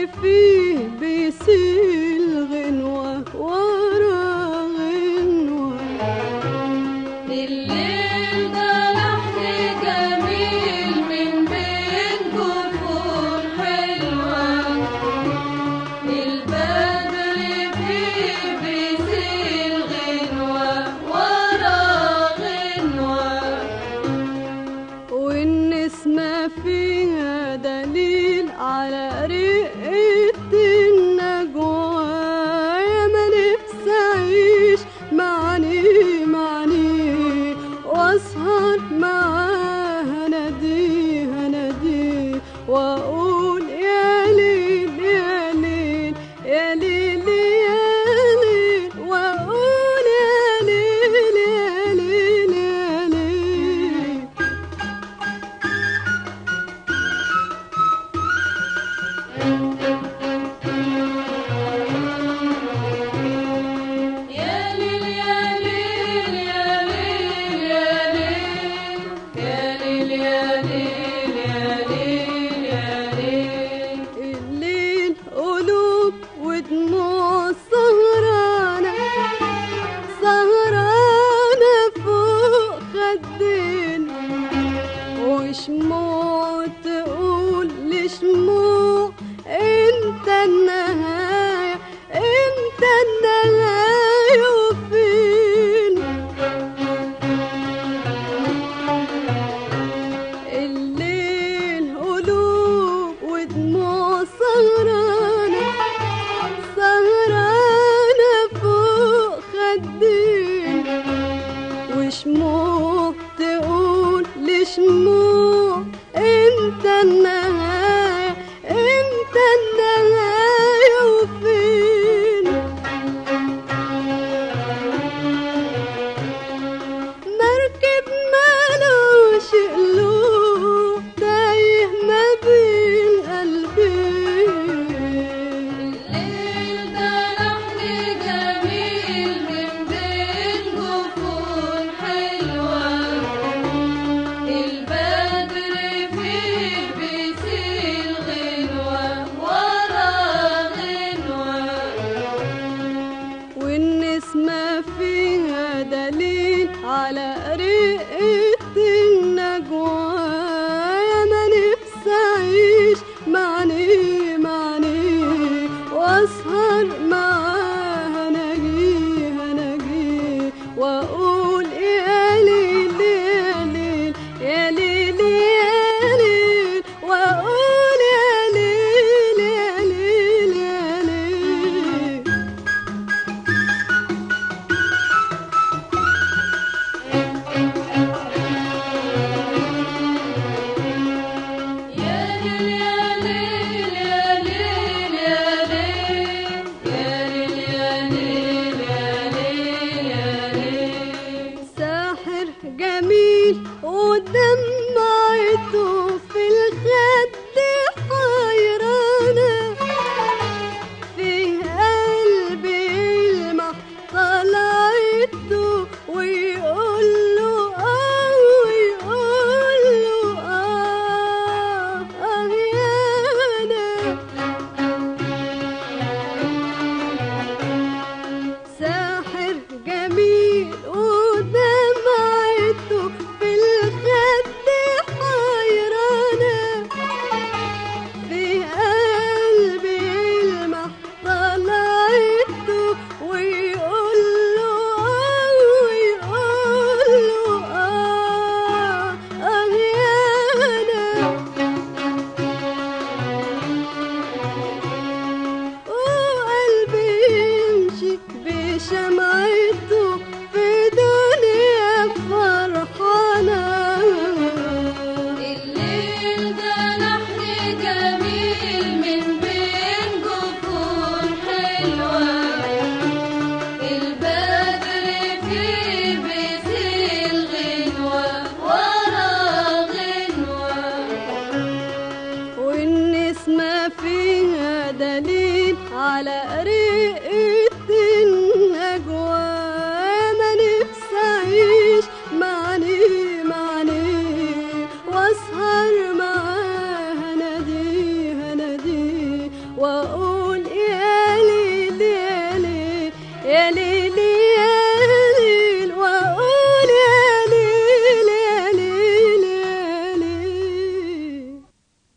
فيه بيسيل غنوة ورا غنوة الليل ده لحن جميل من بين جفون حلوة البدر فيه بيسيل غنوة ورا غنوة والنسمة فيها دليل على رقة النجوى يا ما نفسي أعيش معني معني وأسهر معاها ناديها نادي وأقول يا ليل يا ليل يا ليل يا ليل وأقول يا ليل يا ليل يا ليل يا ليل يا ليل يا ليل يا ليل يا ليل يا ليل يا ليل يا ليل الليل قلوب ودموع سهرانة سهرانة فوق خدين وشموع تقول لشموع انت النهاية انت النهاية وفين الليل قلوب ودموع سهرانة سهرانة فوق خدين وشموع تقول لشموع انت النهاية انت النهاية وفين مركب مالوش قلوب تايه ما بين قلبين الليل ده لحن جميل من بين جفون حلوة البدر فيه بيسيل غنوة ورا غنوة والنسمة فيها دليل على رقة النجوى يا ما نفسي أعيش معني معني وأسهر معاها نجيها نجي وأقول يا ليل يا ليل يا ليل يا ليل وأقول يا ليل يا ليل يا ليل يا ليل يا ليل يا ليل يا ليل يا ليل يا ليل يا ليل يا ليل ساحر جميل ودمعته في الخد حيرانة في قلبي يلمع طلعته ويقول له اه ويقول له اه اه يا انا ساحر جميل ودمعته في الخد حيرانة في قلبي يلمع طلعته ويقول له اه ويقول له اه اه يا انا وقلبي يمشي بشمعته في دنيا فرحانة الليل ده لحن جميل من بين جفون حلوة البدر فيه بيسيل غنوة ورا غنوة والنسمة فيها دليل على رقة النجوى ما نفسي أعيش معني معني وأسهر معاها ناديها نادي واقول